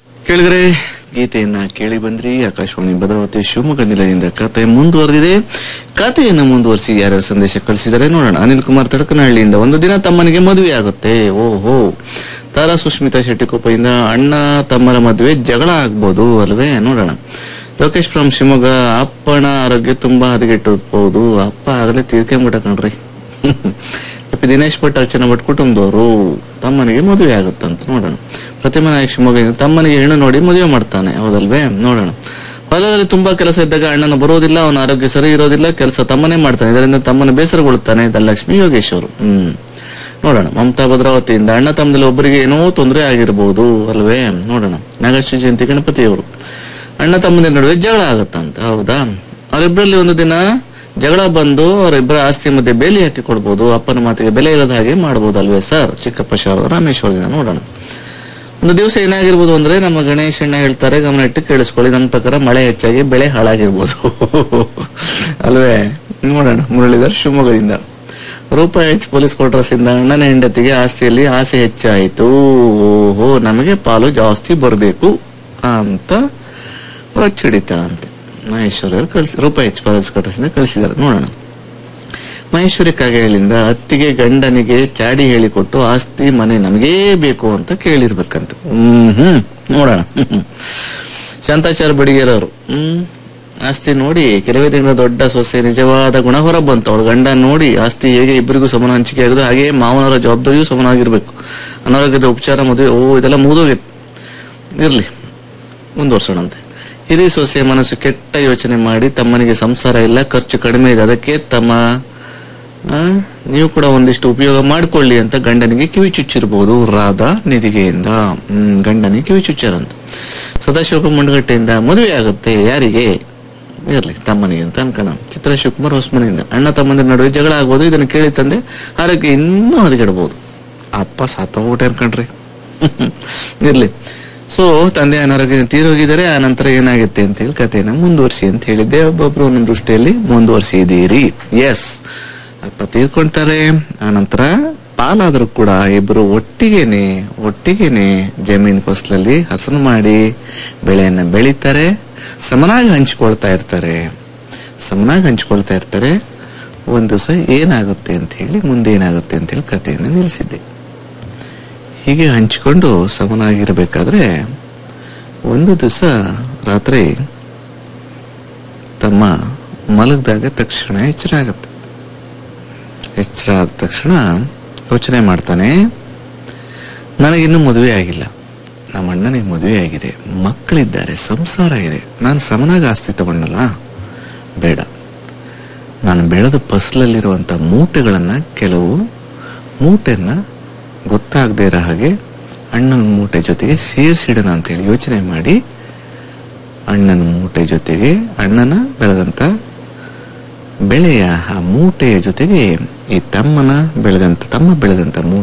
ಕೇಳಿದ್ರೆ ಗೀತೆಯನ್ನ ಕೇಳಿ ಬಂದ್ರಿ ಆಕಾಶವಾಣಿ ಭದ್ರಾವತಿ ಶಿವಮೊಗ್ಗ ನಿಲಯದಿಂದ ಕತೆ ಮುಂದುವರೆದಿದೆ ಕಥೆಯನ್ನ ಮುಂದುವರಿಸಿ ಯಾರ್ಯಾರು ಸಂದೇಶ ಕಳಿಸಿದರೆ ನೋಡೋಣ ಅನಿಲ್ ಕುಮಾರ್ ತಡಕನಹಳ್ಳಿಯಿಂದ ಒಂದು ದಿನ ತಮ್ಮನಿಗೆ ಮದುವೆ ಆಗುತ್ತೆ ಓಹೋ ತಾರಾ ಸುಷ್ಮಿತಾ ಶೆಟ್ಟಿಕೊಪ್ಪಯಿಂದ ಅಣ್ಣ ತಮ್ಮರ ಮದುವೆ ಜಗಳ ಆಗ್ಬೋದು ಅಲ್ವೇ ನೋಡೋಣ ಲೋಕೇಶ್ ಫ್ರಮ್ ಶಿವಮೊಗ್ಗ ಅಪ್ಪನ ಆರೋಗ್ಯ ತುಂಬಾ ಹದಗೆಟ್ಟಿರ್ಬೋದು ಅಪ್ಪ ಆಗಲೇ ತೀರ್ಕೊಂಬಿಟ್ಟ ಕಣ್ರಿ ಪಿ ದಿನೇಶ್ ಭಟ್ ಅರ್ಚನಾ ಭಟ್ ಕುಟುಂಬದವರು ತಮ್ಮನಿಗೆ ಮದುವೆ ಆಗುತ್ತಂತ ನೋಡೋಣ ಪ್ರತಿಮಾ ನಾಯಕ್ ಶಿವಮೊಗ್ಗ ತಮ್ಮನಿಗೆ ಹೆಣ್ಣು ನೋಡಿ ಮದುವೆ ಮಾಡ್ತಾನೆ ಹೌದಲ್ವೇ ನೋಡೋಣ ಹೊಲದಲ್ಲಿ ತುಂಬಾ ಕೆಲಸ ಇದ್ದಾಗ ಅಣ್ಣನ ಬರೋದಿಲ್ಲ ಅವನ ಆರೋಗ್ಯ ಸರಿ ಇರೋದಿಲ್ಲ ಕೆಲಸ ತಮ್ಮನೇ ಮಾಡ್ತಾನೆ ಇದರಿಂದ ತಮ್ಮನ ಬೇಸರಗೊಳ್ಳುತ್ತಾನೆ ಧನಲಕ್ಷ್ಮಿ ಯೋಗೇಶ್ ಅವರು ಹ್ಮ್ ನೋಡೋಣ ಮಮತಾ ಭದ್ರಾವತಿಯಿಂದ ಅಣ್ಣ ತಮ್ಮದಲ್ಲಿ ಒಬ್ಬರಿಗೆ ಏನೋ ತೊಂದರೆ ಆಗಿರ್ಬೋದು ಅಲ್ವೇ ನೋಡೋಣ ನಾಗಶ್ರೀ ಜಯಂತಿ ಗಣಪತಿಯವರು ಅಣ್ಣ ತಮ್ಮನ ನಡುವೆ ಜಗಳ ಆಗತ್ತಂತ ಹೌದಾ ಅವರಿಬ್ಬರಲ್ಲಿ ಒಂದು ದಿನ ಜಗಳ ಬಂದು ಅವರಿಬ್ಬರ ಆಸ್ತಿ ಮಧ್ಯೆ ಬೇಲಿ ಹಾಕಿ ಕೊಡ್ಬೋದು ಅಪ್ಪನ ಮಾತಿಗೆ ಬೆಲೆ ಇಲ್ಲದ ಹಾಗೆ ಮಾಡ್ಬೋದು ಅಲ್ವೇ ಸರ್ ಚಿಕ್ಕಪ್ಪ ಶಾರದ ರಾಮೇಶ್ವರದಿಂದ ನೋಡೋಣ ಒಂದು ದಿವಸ ಏನಾಗಿರ್ಬೋದು ಅಂದ್ರೆ ನಮ್ಮ ಗಣೇಶಣ್ಣ ಹೇಳ್ತಾರೆ ಗಮನ ಇಟ್ಟು ಕೇಳಿಸ್ಕೊಳ್ಳಿ ನನ್ನ ಪ್ರಕಾರ ಮಳೆ ಹೆಚ್ಚಾಗಿ ಬೆಳೆ ಹಾಳಾಗಿರ್ಬೋದು ಅಲ್ವೇ ನೋಡೋಣ ಮುರಳೀಧರ್ ಶಿವಮೊಗ್ಗದಿಂದ ರೂಪಾಯಿ ಎಚ್ ಪೊಲೀಸ್ ಕ್ವಾರ್ಟರ್ಸ್ ಇಂದ ಅಣ್ಣನ ಹೆಂಡತಿಗೆ ಆಸ್ತಿಯಲ್ಲಿ ಆಸೆ ಹೆಚ್ಚಾಯಿತು ಓಹೋ ನಮಗೆ ಪಾಲು ಜಾಸ್ತಿ ಬರಬೇಕು ಅಂತ ಪ್ರಚುಡಿತಾಳಂತೆ ಮಹೇಶ್ವರಿ ಅವರು ಕಳಿಸಿ ರೂಪಾಯಿ ಎಚ್ ಪೊಲೀಸ್ ಕ್ವಾರ್ಟರ್ಸ್ ಇಂದ ಕಳಿಸಿದ್ದಾರೆ ನೋಡೋಣ ಮಹೇಶ್ವರಿ ಕಾಗೇಳಿಂದ ಅತ್ತಿಗೆ ಗಂಡನಿಗೆ ಚಾಡಿ ಹೇಳಿಕೊಟ್ಟು ಆಸ್ತಿ ಮನೆ ನಮಗೇ ಬೇಕು ಅಂತ ಕೇಳಿರ್ಬೇಕಂತ ಹ್ಮ್ ಹ್ಮ್ ನೋಡೋಣ ಹ್ಮ್, ಹ್ಮ್. ಶಾಂತಾಚಾರ ಬಡಿಗೇರವರು ಹ್ಮ್ ಆಸ್ತಿ ನೋಡಿ ಕೆಲವೇ ತಿಂಗಳ ದೊಡ್ಡ ಸೊಸೆ ನಿಜವಾದ ಗುಣ ಹೊರ ಬಂತು ಅವಳ ಗಂಡ ನೋಡಿ ಆಸ್ತಿ ಹೇಗೆ ಇಬ್ಬರಿಗೂ ಸಮಾನ ಹಂಚಿಕೆ ಆಗಿದೆ ಹಾಗೆ ಮಾವನವರ ಜವಾಬ್ದಾರಿಯೂ ಸಮಾನವಾಗಿರ್ಬೇಕು ಅನಾರೋಗ್ಯದ ಉಪಚಾರ ಮದುವೆ ಓ ಇದೆಲ್ಲ ಮುಗಿದೋಗಿತ್ತು ಇರ್ಲಿ ಮುಂದುವರ್ಸೋಣಂತೆ ಹಿರಿ ಸೊಸೆ ಮನಸ್ಸು ಕೆಟ್ಟ ಯೋಚನೆ ಮಾಡಿ ತಮ್ಮನಿಗೆ ಸಂಸಾರ ಇಲ್ಲ ಖರ್ಚು ಕಡಿಮೆ ಇದೆ ಅದಕ್ಕೆ ತಮ್ಮ ಆ, ನೀವು ಕೂಡ ಒಂದಿಷ್ಟು ಉಪಯೋಗ ಮಾಡ್ಕೊಳ್ಳಿ ಅಂತ ಗಂಡನಿಗೆ ಕಿವಿ ಚುಚ್ಚಿರ್ಬೋದು ರಾಧಾ ನಿಧಿಗೆಯಿಂದ ಹ್ಮ್ ಗಂಡನಿಗೆ ಕಿವಿ ಚುಚ್ಚಾರಂತ ಸದಾಶಿವ ಮಂಡಗಟ್ಟೆಯಿಂದ ಮದುವೆ ಆಗುತ್ತೆ ಯಾರಿಗೆ ಇರ್ಲಿ ತಮ್ಮನಿಗೆ ಅಂತ ಅನ್ಕೋಣ ಚಿತ್ರ ಶಿವಕುಮಾರ್ ಹೊಸ್ಮನೆಯಿಂದ ಅಣ್ಣ ತಮ್ಮಂದಿರ ನಡುವೆ ಜಗಳ ಆಗ್ಬೋದು ಇದನ್ನು ಕೇಳಿ ತಂದೆ ಆರೋಗ್ಯ ಇನ್ನೂ ಹದಗೆಡಬಹುದು ಅಪ್ಪ ಸಾತೋಗ್ಬಿಟ್ಟೆ ಅನ್ಕಂಡ್ರಿ ಇರ್ಲಿ ಸೊ ತಂದೆ ಅನಾರೋಗ್ಯ ತೀರೋಗಿದ್ದಾರೆ ಆ ನಂತರ ಏನಾಗುತ್ತೆ ಅಂತ ಹೇಳಿ ಕಥೆನ ಮುಂದುವರಿಸಿ ಅಂತ ಹೇಳಿದ್ದೆ ಒಬ್ಬೊಬ್ರು ಒಂದೊಂದು ದೃಷ್ಟಿಯಲ್ಲಿ ಮುಂದುವರಿಸಿದ್ದೀರಿ ಎಸ್ ಅಪ್ಪ ತೀರ್ಕೊಂತಾರೆ ಆ ನಂತರ ಪಾಲಾದ್ರೂ ಕೂಡ ಇಬ್ರು ಒಟ್ಟಿಗೆನೆ ಒಟ್ಟಿಗೆನೆ ಜಮೀನ್ ಫಸಲಲ್ಲಿ ಹಸನು ಮಾಡಿ ಬೆಳೆಯನ್ನ ಬೆಳೀತಾರೆ ಸಮನಾಗಿ ಹಂಚ್ಕೊಳ್ತಾ ಇರ್ತಾರೆ ಸಮನಾಗಿ ಹಂಚ್ಕೊಳ್ತಾ ಇರ್ತಾರೆ ಒಂದ್ ದಿವಸ ಏನಾಗುತ್ತೆ ಅಂತ ಹೇಳಿ ಮುಂದೆ ಏನಾಗುತ್ತೆ ಅಂತ ಹೇಳಿ ಕಥೆಯನ್ನು ನಿಲ್ಲಿಸಿದ್ದೆ ಹೀಗೆ ಹಂಚಿಕೊಂಡು ಸಮನಾಗಿರಬೇಕಾದ್ರೆ ಒಂದು ದಿವಸ ರಾತ್ರಿ ತಮ್ಮ ಮಲಗಿದಾಗ ತಕ್ಷಣ ಎಚ್ಚರ ಆಗುತ್ತೆ ಎಚ್ಚರ ಆದ ತಕ್ಷಣ ಯೋಚನೆ ಮಾಡ್ತಾನೆ ನನಗಿನ್ನೂ ಮದುವೆ ಆಗಿಲ್ಲ ನಮ್ಮ ಅಣ್ಣನಿಗೆ ಮದುವೆ ಆಗಿದೆ ಮಕ್ಕಳಿದ್ದಾರೆ ಸಂಸಾರ ಇದೆ ನಾನು ಸಮನಾಗಿ ಆಸ್ತಿ ತಗೊಂಡಲ್ಲ ಬೇಡ ನಾನು ಬೆಳೆದ ಫಸಲಲ್ಲಿರುವಂಥ ಮೂಟೆಗಳನ್ನ ಕೆಲವು ಮೂಟೆನ ಗೊತ್ತಾಗದೇ ಇರೋ ಹಾಗೆ ಅಣ್ಣನ ಮೂಟೆ ಜೊತೆಗೆ ಸೇರಿಸಿಡೋಣ ಅಂತೇಳಿ ಯೋಚನೆ ಮಾಡಿ ಅಣ್ಣನ ಮೂಟೆ ಜೊತೆಗೆ ಅಣ್ಣನ ಬೆಳೆದಂತ ಬೆಳೆಯ ಆ ಮೂಟೆಯ ಜೊತೆಗೆ ಈ ತಮ್ಮನ ಬೆಳೆದಂತ ತಮ್ಮ ಬೆಳೆದಂತ ಮೂಟೆ